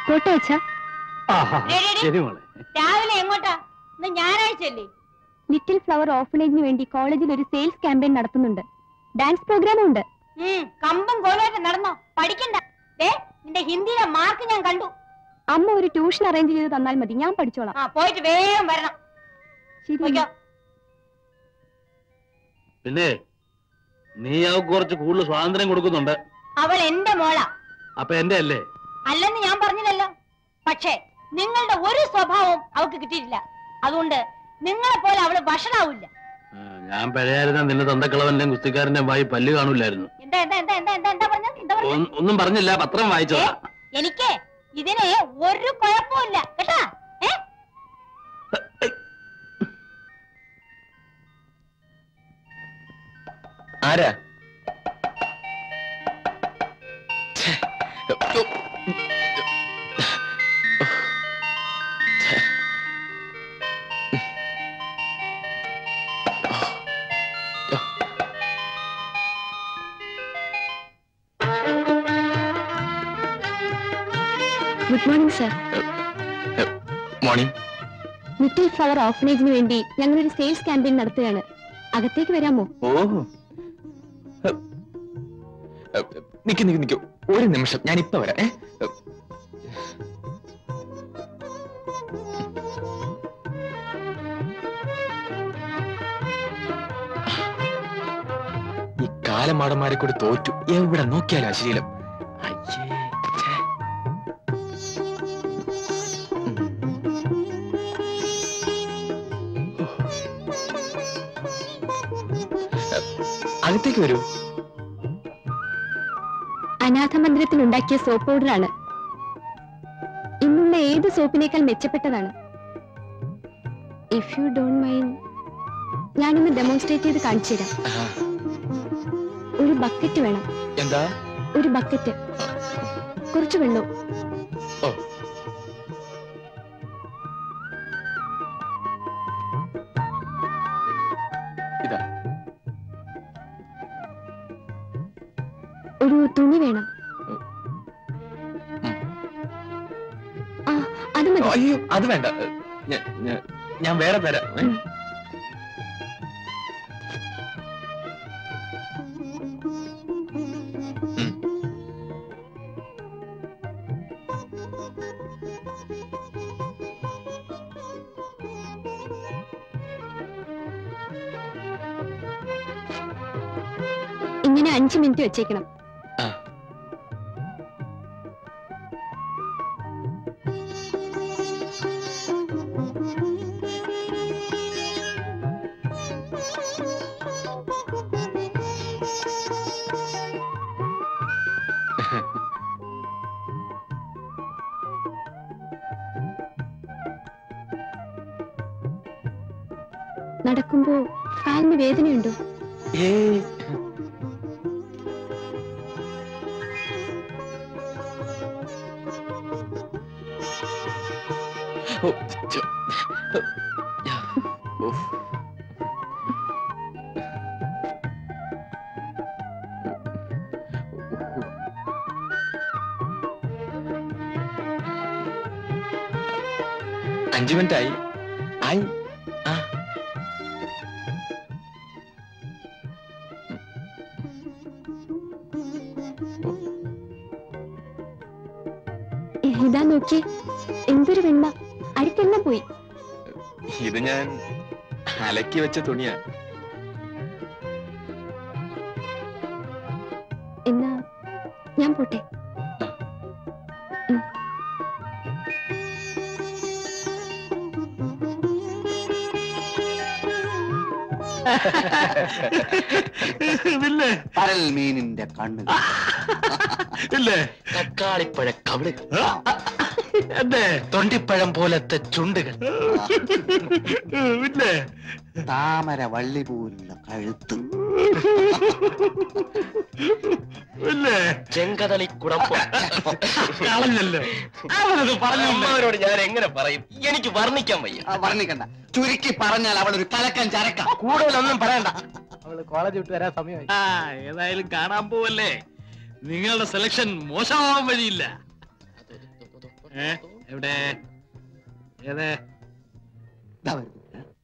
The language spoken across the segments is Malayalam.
കോട്ട വെച്ചാ ആഹാ, ഡേയ്, ഡേയ്, ശരി മോളെ രാവിലെ എങ്ങോട്ടാ ഇന്ന് ഞായറാഴ്ചയല്ലേ ലിറ്റിൽ ഫ്ലവർ ഓഫനേജിന് വേണ്ടി കോളേജിൽ ഒരു സെയിൽസ് ക്യാമ്പയിൻ നടത്തുന്നുണ്ട് ഡാൻസ് പ്രോഗ്രാമും ഉണ്ട് ഉം കമ്പും കോലുമായിട്ട് നടന്നോ പഠിക്കണ്ട ദേ നിന്റെ ഹിന്ദിയിലെ മാർക്ക് ഞാൻ കണ്ടു അമ്മ ഒരു ട്യൂഷൻ അറേഞ്ച് ചെയ്ത് തന്നാൽ മതി ഞാൻ പഠിച്ചോളാം ആ പോയിട്ട് വേഗം വരണം ശരി പോയിക്കോ പിന്നെ നീ അവൾക്ക് കുറച്ച് കൂടുതൽ സ്വാതന്ത്ര്യം കൊടുക്കുന്നുണ്ട് അവൾ എന്റെ മോളാ അപ്പൊ എന്റെ അല്ലേ അല്ലെന്ന് ഞാൻ പറഞ്ഞില്ലല്ലോ പക്ഷേ നിങ്ങളുടെ ഒരു സ്വഭാവവും അവൾക്ക് കിട്ടിയിട്ടില്ല അതുകൊണ്ട് നിങ്ങളെ പോലെ അവള് വഷളാവില്ല ആ, ഞാൻ പഴയായിരുന്ന നിന്റെ തന്തക്കളവന്റെ കുസ്തിക്കാരന്റെ വായി പല്ല് കാണൂലായിരുന്നു എന്താ എന്താ എന്താ എന്താ എന്താ എന്താ പറഞ്ഞത് എന്താ പറഞ്ഞത് ഒന്നും- ഒന്നും പറഞ്ഞില്ല പത്രം വായിച്ചതാ എനിക്ക് ഇതിന് ഒരു കുഴപ്പമില്ല കേട്ടാ ഏ ആരാ good morning sir morning little flower ഓഫനേജിന് വേണ്ടി ഞങ്ങളൊരു സെയിൽസ് ക്യാമ്പയിൻ നടത്തുകയാണ് അകത്തേക്ക് വരാമോ ഓ നിക്ക് നിക്ക് നിക്ക് ഒരു നിമിഷം ഞാൻ ഇപ്പൊ വരാം ഏ? ഈ കാലമാടന്മാരെ കൂടി തോറ്റു എവിടെ നോക്കിയാലും അശ്ലീലം അയ്യേ ഛേ. അകത്തേക്ക് വരൂ അനാഥ മന്ദിരത്തിൽ ഉണ്ടാക്കിയ സോപ്പ് പൗഡറാണ് ഇന്നുള്ള ഏത് സോപ്പിനേക്കാൾ മെച്ചപ്പെട്ടതാണ് ഇഫ് യു ഡോണ്ട് മൈൻഡ് ഞാനൊന്ന് ഡെമോൺസ്ട്രേറ്റ് ചെയ്ത് കാണിച്ചു തരാം ആ, ഒരു ബക്കറ്റ് വേണം എന്താ ഒരു ബക്കറ്റ് കുറച്ച് വെള്ളവും ഓ ഇതാ ഒരു തുണി വേണം ആ അത് മതി അയ്യോ അത് വേണ്ട ഞാൻ- ഞാൻ- ഞാൻ വേറെ തരാം ഏ? ഉം. ഉം. ഇങ്ങനെ അഞ്ച് മിനിറ്റ് വെച്ചേക്കണം ആ. നടക്കുമ്പോ കാലിന് വേദനയുണ്ടോ ഏയ് ഓ, ചോ. ഉഫ്. അഞ്ചു മിനിറ്റ് ആയി ആയി ആ ഇതാ നോക്കി എന്തൊരു വെണ്ണ അഴുക്കെല്ലാം പോയി ഇത് ഞാൻ അലക്കി വെച്ച തുണിയാ എന്നാ ഞാൻ പോട്ടെ ഇല്ലേ പരൽ മീനിന്റെ കണ്ണ് ഇല്ലേ തക്കാളിപ്പഴ കവിള് എന്തേ തൊണ്ടിപ്പഴം പോലത്തെ ചുണ്ടുകൾ ഇല്ലേ താമര വള്ളി പോലുള്ള കഴുത്ത് ഇല്ലേ ചെങ്കതളി കുടമ്പ് കളഞ്ഞല്ലോ അവനത് പറഞ്ഞല്ലോ അമ്മവരോട് ഞാൻ എങ്ങനെ പറയും എനിക്ക് വർണ്ണിക്കാൻ വയ്യ ആ, വർണ്ണിക്കണ്ട ചുരുക്കി പറഞ്ഞാൽ അവൾ ഒരു കലക്കൻ ചരക്ക കൂടുതലൊന്നും പറയണ്ട ആ ഏതായാലും കാണാൻ പോവല്ലേ നിങ്ങളുടെ സെലക്ഷൻ മോശമാവാൻ വഴിയില്ല ഏ എവിടെ ഏതേ ദാ വരുന്നു.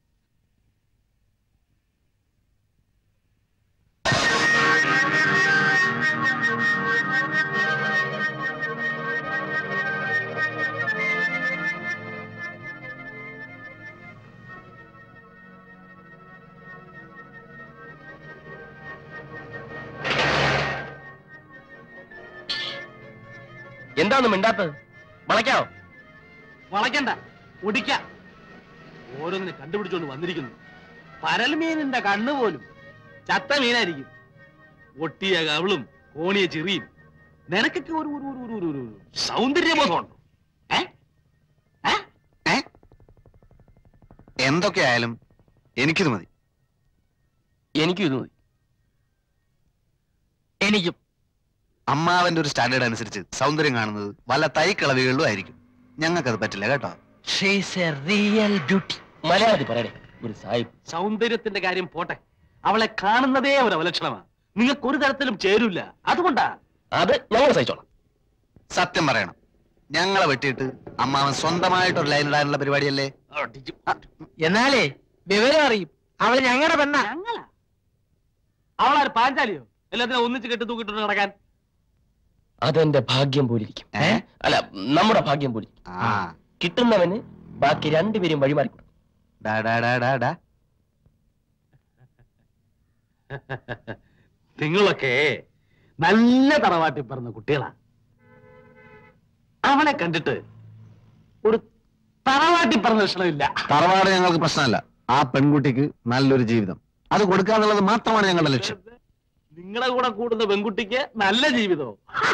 എന്താന്ന് മിണ്ടാത്തത് വളയ്ക്കാവോ വളയ്ക്കണ്ട ഒടിക്ക ഓരോന്നിനെ കണ്ടുപിടിച്ചോണ്ട് വന്നിരിക്കുന്നു പരൽമീനിന്റെ കണ്ണ് പോലും ചത്ത മീനായിരിക്കും ഒട്ടിയ കവിളും കോണിയ ചെറിയും നിനക്കൊക്കെ ഒരു ഒരു ഒരു ഒരു ഒരു ഒരു സൗന്ദര്യബോധമുണ്ടോ ഏ ഏ ഏ? എന്തൊക്കെയായാലും എനിക്കിത് മതി എനിക്കും ഇത് മതി എനിക്കും അമ്മാവന്റെ ഒരു സ്റ്റാൻഡേർഡ് അനുസരിച്ച് സൗന്ദര്യം കാണുന്നത് വല്ല തൈക്കളവികളിലും ആയിരിക്കും ഞങ്ങൾക്കത് പറ്റില്ല കേട്ടോ റിയൽ ബ്യൂട്ടി മലയാളത്തിൽ പറയണേ ഒരു സാഹിബ് സൗന്ദര്യത്തിന്റെ കാര്യം പോട്ടെ അവളെ കാണുന്നതേ ഒരു അവലക്ഷണമാണ് നിങ്ങൾക്ക് ഒരു തരത്തിലും ചേരൂല അതുകൊണ്ടാ അത് ഞങ്ങൾ സഹിച്ചോളാം സത്യം പറയണം ഞങ്ങളെ വെട്ടിയിട്ട് അമ്മാവൻ സ്വന്തമായിട്ട് ഒരു ലൈൻ ഇടാനുള്ള പരിപാടിയല്ലേ എന്നാലേ വിവരം അറിയും അവള് ഞങ്ങളുടെ പെണ്ണ ഞങ്ങളാ അവളാര് പാഞ്ചാലിയോ എല്ലാത്തിനും ഒന്നിച്ച് കെട്ടി തൂക്കിട്ട് നടക്കാൻ അതെന്റെ ഭാഗ്യം പോലിരിക്കും ഏ? അല്ല നമ്മുടെ ഭാഗ്യം പോലിരിക്കും ആ കിട്ടുന്നവന് ബാക്കി രണ്ടുപേരും വഴിമാറി കൊടുക്കും. ഡാ ഡാ ഡാ ഡാ ഡാ നിങ്ങളൊക്കെ നല്ല തറവാട്ടി പറഞ്ഞ കുട്ടികളാ അവളെ കണ്ടിട്ട് ഒരു തറവാട്ടി പറഞ്ഞ ലക്ഷണമില്ല തറവാട് ഞങ്ങൾക്ക് പ്രശ്നമല്ല ആ പെൺകുട്ടിക്ക് നല്ലൊരു ജീവിതം അത് കൊടുക്കാന്നുള്ളത് മാത്രമാണ് ഞങ്ങളുടെ ലക്ഷ്യം നിങ്ങളുടെ കൂടെ കൂടുന്ന പെൺകുട്ടിക്ക് നല്ല ജീവിതവും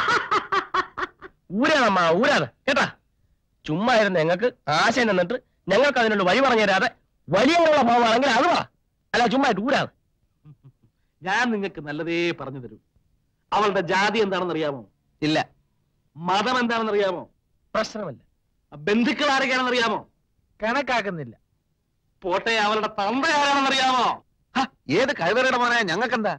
ഊരാണമ്മ ഊരാണ് കേട്ടാ ചുമ്മാ ഇരുന്ന് ഞങ്ങൾക്ക് ആശ നിന്നിട്ട് ഞങ്ങൾക്ക് അതിനുള്ള വഴി പറഞ്ഞു തരാതെ വലിയ ഭാവമാണെങ്കിൽ അത് വാ അല്ല ചുമ്മാ ഇട്ട് ഊരാണ് ഞാൻ നിങ്ങൾക്ക് നല്ലതേ പറഞ്ഞു തരൂ അവളുടെ ജാതി എന്താണെന്ന് അറിയാമോ ഇല്ല മതം എന്താണെന്ന് അറിയാമോ പ്രശ്നമല്ല ബന്ധുക്കൾ ആരൊക്കെയാണെന്ന് അറിയാമോ കണക്കാക്കുന്നില്ല പോട്ടെ അവളുടെ തന്ത ആരാണെന്ന് അറിയാമോ ഹ, ഏത് കഴിവറയുടെ മോനെ ഞങ്ങൾക്കെന്താ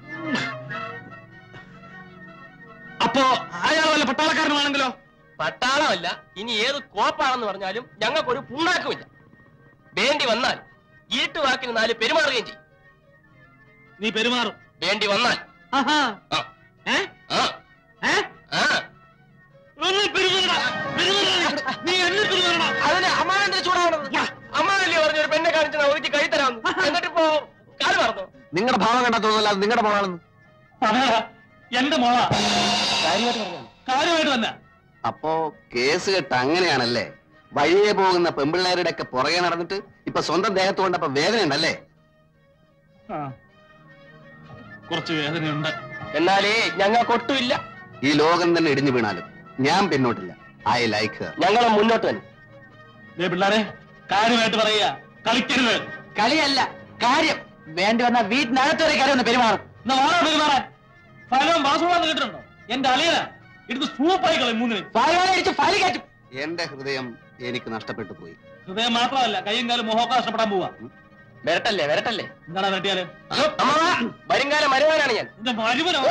അപ്പോ അയാൾ വല്ല പട്ടാളക്കാരനാണെങ്കിലോ പട്ടാളമല്ല ഇനി ഏത് കോപ്പാണെന്ന് പറഞ്ഞാലും ഞങ്ങൾക്കൊരു പുണ്ണാക്കുമില്ല വേണ്ടി വന്നാൽ ഇരുട്ടുവാക്കിന് നാല് പെരുമാറുകയും ചെയ്യും നീ പെരുമാറും വേണ്ടി വന്നാൽ ആഹാ. ആ. ഏ? ആ ഏ? ആ ഒന്ന് പെരുമാറടാ. പെരുമാറടാ. നീ എന്നെ പെരുമാറടാ. അതിന് അമ്മാവന്റെ ചൂടാവണത് അമ്മാവല്ലേ പറഞ്ഞ ഒരു പെണ്ണെ കാണിച്ച് ഒതുക്കി കൈ തരാമെന്ന് എന്നിട്ടിപ്പോ കാല് മറന്നു നിങ്ങളുടെ ഭാവം കണ്ടാ തോന്നുന്നില്ല അത് നിങ്ങളുടെ മോളാണെന്ന് അതാ, എന്റെ മോളാ കാര്യമായിട്ട് പറഞ്ഞു കാര്യമായിട്ട് തന്നെ അപ്പോ കേസ് കെട്ട് അങ്ങനെയാണല്ലേ വഴിയെ പോകുന്ന പെമ്പിള്ളേരുടെ ഒക്കെ പുറകെ നടന്നിട്ട് ഇപ്പൊ സ്വന്തം ദേഹത്ത് കൊണ്ടപ്പോ വേദന ഉണ്ടല്ലേ ആ. കുറച്ച് വേദനയുണ്ട് എന്നാലേ ഞങ്ങൾക്ക് ഒട്ടുമില്ല ഈ ലോകം തന്നെ ഇടിഞ്ഞു വീണാലും ഞാൻ പിന്നോട്ടില്ല ഐ ലൈക്ക് ഞങ്ങൾ മുന്നോട്ട് തന്നെ ദേ പിള്ളാരെ കാര്യമായിട്ട് പറയുക കളിക്കരുത് കളിയല്ല കാര്യം വേണ്ടി വന്ന വീട്ടിനകത്തൊരു കാര്യം ഒന്ന് പെരുമാറും എന്നാ വാടാ പെരുമാറാൻ ഫലവും വാസുവാന്ന് കേട്ടിട്ടുണ്ടോ എന്റെ അളിയന എടുത്ത് സൂപ്പായി കളയും മൂന്നിന് ഫയലോടെ അടിച്ച് ഫയൽ കയറ്റും എന്റെ ഹൃദയം എനിക്ക് നഷ്ടപ്പെട്ടു പോയി ഹൃദയം മാത്രമല്ല കൈയും കാലും മുഖമൊക്കെ നഷ്ടപ്പെടാൻ പോവാ വരട്ടല്ലേ വരട്ടല്ലേ എന്താണ് വെട്ടിയാല് അമ്മാവാ വരുംകാല മരുവാനാണ് ഞാൻ എന്റെ മരുവനോ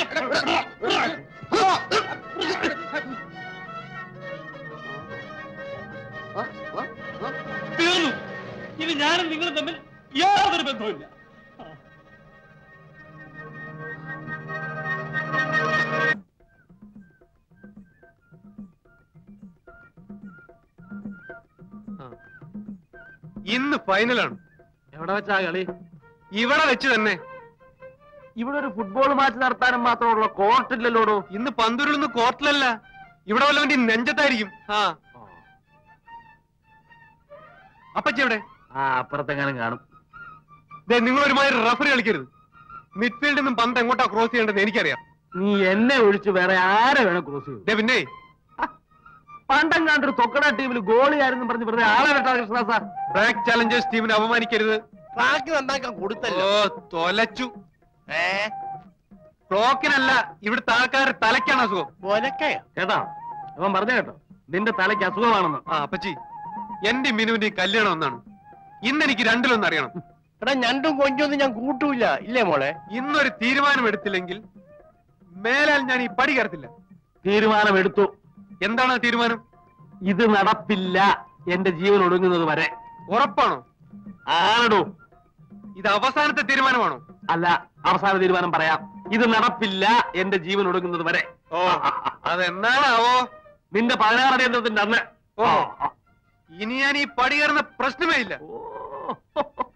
തീർന്നു ഇനി ഞാനും നിങ്ങളും തമ്മിൽ യാതൊരു ബന്ധവുമില്ല ഇന്ന് ഫൈനലാണ് എവിടെ വെച്ചാ കളി ഇവിടെ വെച്ച് തന്നെ ഇവിടെ ഒരു ഫുട്ബോൾ മാച്ച് നടത്താനും മാത്രമുള്ള കോർട്ടില്ലല്ലോടോ ഇന്ന് പന്തുരുളുന്ന കോർട്ടിലല്ല ഇവിടെ വല്ലവന്റെ നെഞ്ചത്തായിരിക്കും ആ അപ്പച്ചി എവിടെ ആ അപ്പുറത്തെങ്ങാനും കാണും ദേ നിങ്ങൾ ഒരുമാതിരി റഫറി കളിക്കരുത് മിഡ്ഫീൽഡിൽ നിന്നും പന്ത് എങ്ങോട്ടാ ക്രോസ് ചെയ്യേണ്ടത് എനിക്കറിയാം നീ എന്നെ ഒഴിച്ച് വേറെ ആരെ വേണം ക്രോസ് ചെയ്യും ദേ പിന്നെ പണ്ടം കണ്ടൊരു തൊക്കട ടീമിൽ ഗോളിയായിരുന്നു പറഞ്ഞ് വെറുതെ ആളെ വെട്ടാ കൃഷ്ണദാസ ബ്രാക്ക് ചാലഞ്ചേഴ്സ് ടീമിനെ അപമാനിക്കരുത് ട്രാക്ക് നന്നാക്കാൻ കൊടുത്തല്ലോ ഓ തൊലച്ചു ക്ലോക്കിനല്ല ഇവിടുത്തെ ആൾക്കാരുടെ തലയ്ക്കാണ് അസുഖം കേട്ടോ അവൻ പറഞ്ഞു കേട്ടോ നിന്റെ തലയ്ക്ക് അസുഖമാണെന്ന് ആ അപ്പച്ചി എന്റെ മിനുവിന്റെ കല്യാണം ഒന്നാണ് ഇന്ന് എനിക്ക് രണ്ടിലൊന്നും അറിയണം എടാ ഞണ്ടും കൊഞ്ചൊന്നും ഞാൻ കൂട്ടൂല ഇല്ലേ മോളെ ഇന്നൊരു തീരുമാനം എടുത്തില്ലെങ്കിൽ മേലാൽ ഞാൻ ഈ പടി കയറത്തില്ല തീരുമാനം എടുത്തു എന്താണ് ആ തീരുമാനം ഇത് നടപ്പില്ല എന്റെ ജീവൻ ഒടുങ്ങുന്നത് വരെ ഉറപ്പാണോ ആണോ ഇത് അവസാനത്തെ തീരുമാനമാണോ അല്ല അവസാന തീരുമാനം പറയാം ഇത് നടപ്പില്ല എന്റെ ജീവൻ ഒടുങ്ങുന്നത് വരെ ഓ അതെന്നാണാവോ നിന്റെ പതിനാറ് കേന്ദ്രത്തിന്റെ അന്ന് ഓ ഇനി ഞാൻ ഈ പടി കയറുന്ന പ്രശ്നമേ ഇല്ല ഓ